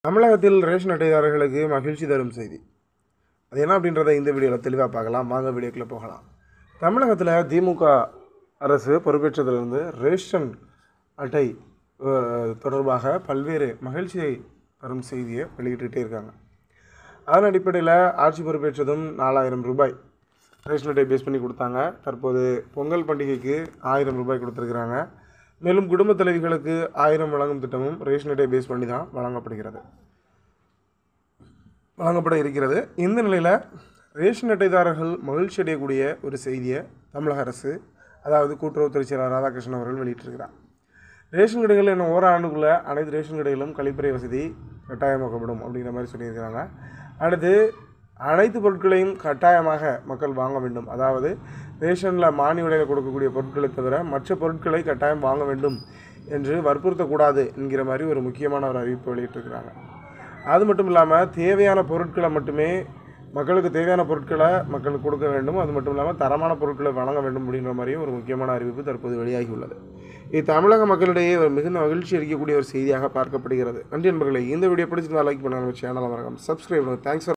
தமிழகத்தில் ரேஷன் அட்டைதாரர்களுக்கு மகிழ்ச்சி தரும் செய்தி அது என்ன அப்படின்றத இந்த வீடியோவில் தெளிவாக பார்க்கலாம் வாங்க வீடியோக்குள்ளே போகலாம் தமிழகத்தில் திமுக அரசு பொறுப்பேற்றதிலிருந்து ரேஷன் அட்டை அஹ், தொடர்பாக பல்வேறு மகிழ்ச்சியை தரும் செய்தியை வெளியிட்டுட்டே இருக்காங்க அதன் அடிப்படையில் ஆட்சி பொறுப்பேற்றதும் நாலாயிரம் ரூபாய் ரேஷன் அட்டை பேஸ் பண்ணி கொடுத்தாங்க தற்போது பொங்கல் பண்டிகைக்கு ஆயிரம் ரூபாய் கொடுத்துருக்குறாங்க மேலும் குடும்ப தலைவிகளுக்கு ஆயிரம் வழங்கும் திட்டமும் ரேஷன் அட்டை பேஸ் பண்ணி தான் வழங்கப்படுகிறது வழங்கப்பட இருக்கிறது இந்த நிலையில் ரேஷன் அட்டைதாரர்கள் மகிழ்ச்சி அடையக்கூடிய ஒரு செய்தியை தமிழக அரசு அதாவது கூட்டுறவுத்துறை செயலர் ராதாகிருஷ்ணன் அவர்கள் வெளியிட்டிருக்கிறார் ரேஷன் கடைகள் இன்னும் ஓராண்டுக்குள்ளே அனைத்து ரேஷன் கடைகளிலும் கழிப்பறை வசதி கட்டாயமாக்கப்படும் அப்படிங்கிற மாதிரி சொல்லியிருக்கிறாங்க அடுத்து அனைத்து பொருட்களையும் கட்டாயமாக மக்கள் வாங்க வேண்டும் அதாவது ரேஷனில் மானிய விலையில் கொடுக்கக்கூடிய பொருட்களை தவிர மற்ற பொருட்களை கட்டாயம் வாங்க வேண்டும் என்று வற்புறுத்தக்கூடாது என்கிற மாதிரி ஒரு முக்கியமான ஒரு அறிவிப்பு வெளியிட்டிருக்கிறாங்க அது மட்டும் இல்லாமல் தேவையான பொருட்களை மட்டுமே மக்களுக்கு தேவையான பொருட்களை மக்களுக்கு கொடுக்க வேண்டும் அது மட்டும் இல்லாமல் தரமான பொருட்களை வழங்க வேண்டும் அப்படின்ற மாதிரியும் ஒரு முக்கியமான அறிவிப்பு தற்போது வெளியாகி உள்ளது இது தமிழக மக்களிடையே ஒரு மிகுந்த மகிழ்ச்சி அளிக்கக்கூடிய ஒரு செய்தியாக பார்க்கப்படுகிறது நன்றி நண்பர்களே இந்த வீடியோ பிடிச்சிருந்தா லைக் பண்ணுங்கள் சேனலை மறக்காம சப்ஸ்கிரைப் பண்ணுங்கள் தேங்க்ஸ்